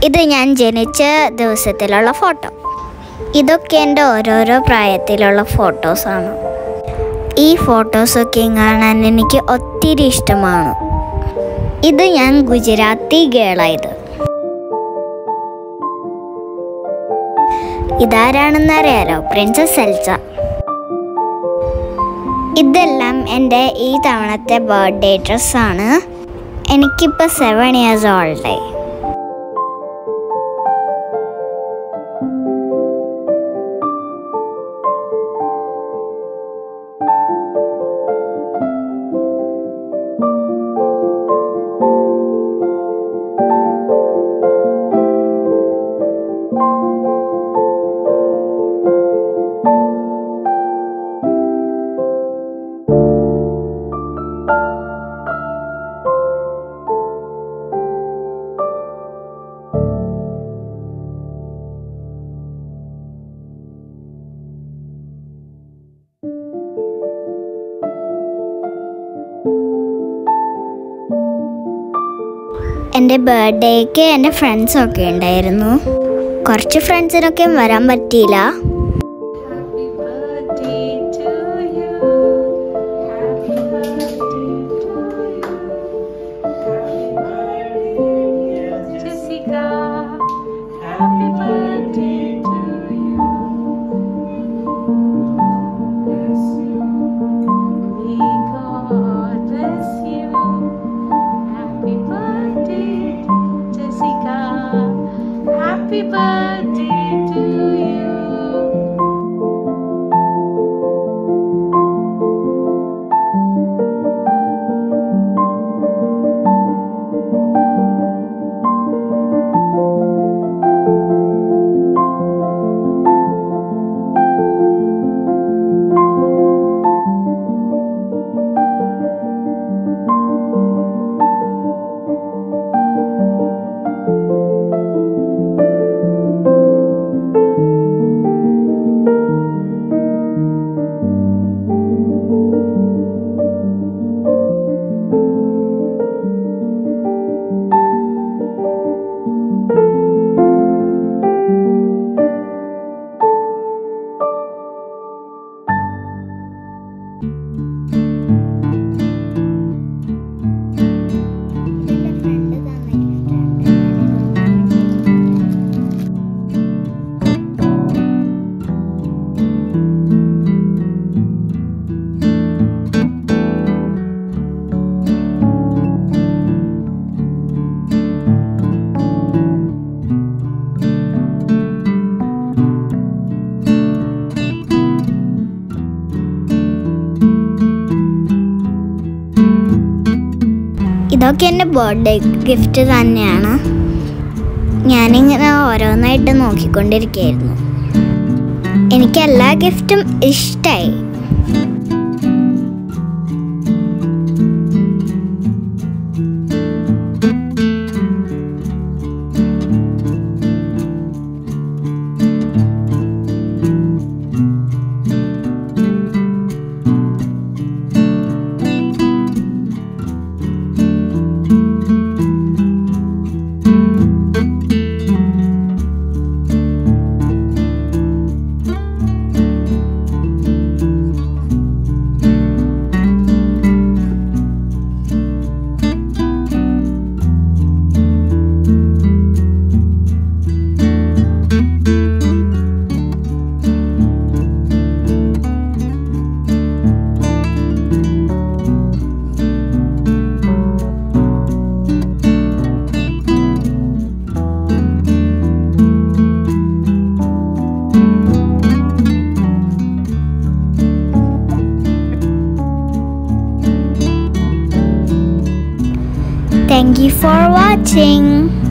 ഇത് ഞാൻ ജനിച്ച ദിവസത്തിലുള്ള ഫോട്ടോ ഇതൊക്കെ എൻ്റെ ഓരോരോ പ്രായത്തിലുള്ള ഫോട്ടോസാണ് ഈ ഫോട്ടോസൊക്കെ കാണാൻ എനിക്ക് ഒത്തിരി ഇഷ്ടമാണ് ഇത് ഞാൻ ഗുജറാത്തി ഗേളായത് ഇതാരാണെന്ന് അറിയാലോ പ്രിൻസസ് എൽസ ഇതെല്ലാം എൻ്റെ ഈ തവണത്തെ ബർത്ത്ഡേ ഡ്രസ്സാണ് എനിക്കിപ്പോൾ സെവൻ ഇയേഴ്സ് ഓൾഡായി എൻ്റെ ബർത്ത്ഡേക്ക് എൻ്റെ ഫ്രണ്ട്സൊക്കെ ഉണ്ടായിരുന്നു കുറച്ച് ഫ്രണ്ട്സിനൊക്കെ വരാൻ പറ്റിയില്ല Happy birthday to you. Happy birthday to you. Happy birthday, dear Jessica. Happy birthday to you. Bless you. May God bless you. Happy birthday, Jessica. Happy birthday to you. ഇതൊക്കെ എൻ്റെ ബർത്ത്ഡേ ഗിഫ്റ്റ് തന്നെയാണ് ഞാനിങ്ങനെ ഓരോന്നായിട്ട് നോക്കിക്കൊണ്ടിരിക്കുകയായിരുന്നു എനിക്ക് എല്ലാ ഗിഫ്റ്റും ഇഷ്ടമായി Thank you for watching.